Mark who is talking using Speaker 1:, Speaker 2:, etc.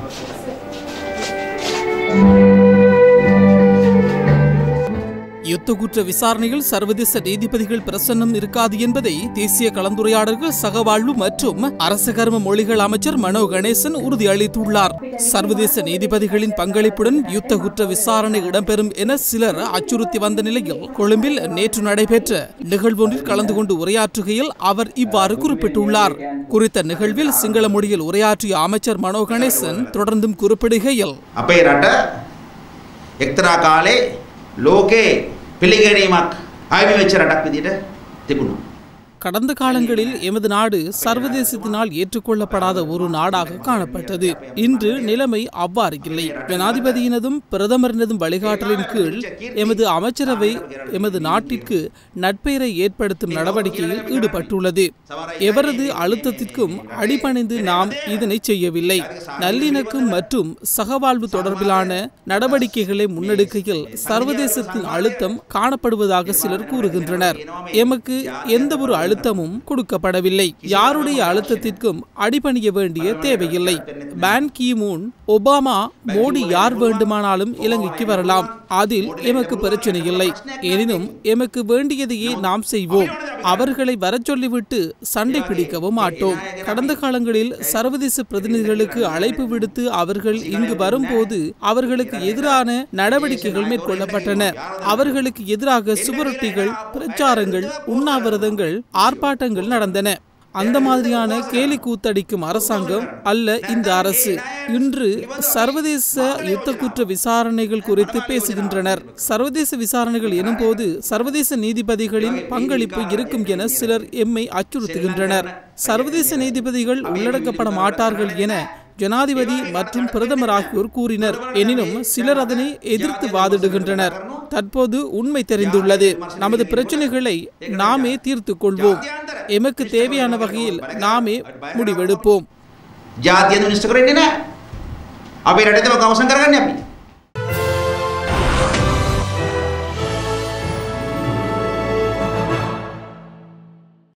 Speaker 1: யுத்த குற்ற விசாரணையில் சர்வதேச நீதிபதிகள் பிரசன்னம் இருக்காது என்பதை தேசிய கலந்துரையாடல்கள் சகவாழ்வு மற்றும் அரச கர்ம மொழிகள் அமைச்சர் மனோ கணேசன் உறுதியளித்துள்ளார் சர்வதேச நீதிபதிகளின் பங்களிப்புடன் யுத்த குற்ற விசாரணை இடம்பெறும் என சிலர் அச்சுறுத்தி வந்த நிலையில் கொழும்பில் நேற்று நடைபெற்ற நிகழ்வொன்றில் கலந்து கொண்டு உரையாற்றுகையில் அவர் இவ்வாறு குறிப்பிட்டுள்ளார் குறித்த நிகழ்வில் சிங்கள மொழியில் உரையாற்றிய அமைச்சர் மனோ கணேசன் தொடர்ந்தும் குறிப்பிடுகையில்
Speaker 2: අපේ රට එක්තරා කාලේ ලෝකේ පිළිගැනීමක් අයිමි වෙච්ච රටක් විදිහට තිබුණා.
Speaker 1: கடந்த காலங்களில் எமது நாடு சர்வதேசத்தினால் ஏற்றுக்கொள்ளப்படாத ஒரு நாடாக காணப்பட்டது இன்று நிலைமை அவ்வாறு இல்லை ஜனாதிபதியினதும் பிரதமரினதும் வழிகாட்டலின் கீழ் எமது அமைச்சரவை எமது நாட்டிற்கு நட்பெயரை ஏற்படுத்தும் நடவடிக்கையில் ஈடுபட்டுள்ளது எவரது அழுத்தத்திற்கும் அடிபணிந்து நாம் இதனை செய்யவில்லை நல்லிணக்கம் மற்றும் சகவாழ்வு தொடர்பிலான நடவடிக்கைகளை முன்னெடுக்கையில் சர்வதேசத்தின் அழுத்தம் காணப்படுவதாக சிலர் கூறுகின்றனர் எமக்கு எந்த ஒரு அழுத்தமும் கொடுக்கப்படவில்லை யாருடைய அழுத்தத்திற்கும் அடிபணிய வேண்டிய தேவையில்லை பான் கி மூன் ஒபாமா மோடி யார் வேண்டுமானாலும் இலங்கைக்கு வரலாம் அதில் எமக்கு பிரச்சனை இல்லை எனினும் எமக்கு வேண்டியதையே நாம் செய்வோம் அவர்களை வரச் சொல்லிவிட்டு சண்டை பிடிக்கவும் மாட்டோம் கடந்த காலங்களில் சர்வதேச பிரதிநிதிகளுக்கு அழைப்பு விடுத்து அவர்கள் இங்கு வரும்போது அவர்களுக்கு எதிரான நடவடிக்கைகள் மேற்கொள்ளப்பட்டன அவர்களுக்கு எதிராக சுவரொட்டிகள் பிரச்சாரங்கள் உண்ணாவிரதங்கள் ஆர்ப்பாட்டங்கள் நடந்தன அந்த மாதிரியான கேலி கூத்தடிக்கும் அரசாங்கம் அல்ல இந்த அரசு இன்று சர்வதேச யுத்த குற்ற விசாரணைகள் குறித்து பேசுகின்றனர் சர்வதேச விசாரணைகள் எனும்போது சர்வதேச நீதிபதிகளின் பங்களிப்பு இருக்கும் என சிலர் எம்மை அச்சுறுத்துகின்றனர் சர்வதேச நீதிபதிகள் உள்ளடக்கப்பட மாட்டார்கள் என ஜனாதிபதி மற்றும் பிரதமர் ஆகியோர் கூறினர் எனினும் சிலர் அதனை எதிர்த்து வாதிடுகின்றனர் தற்போது உண்மை தெரிந்துள்ளது நமது பிரச்சனைகளை நாமே தீர்த்துக் கொள்வோம் எமக்கு தேவையான வகையில் நாமே முடிவெடுப்போம்
Speaker 2: ජාතිය නිශ්ච කරන්නේ නැහැ. අපේ රටේ තම අවසන් කරගන්නේ අපි.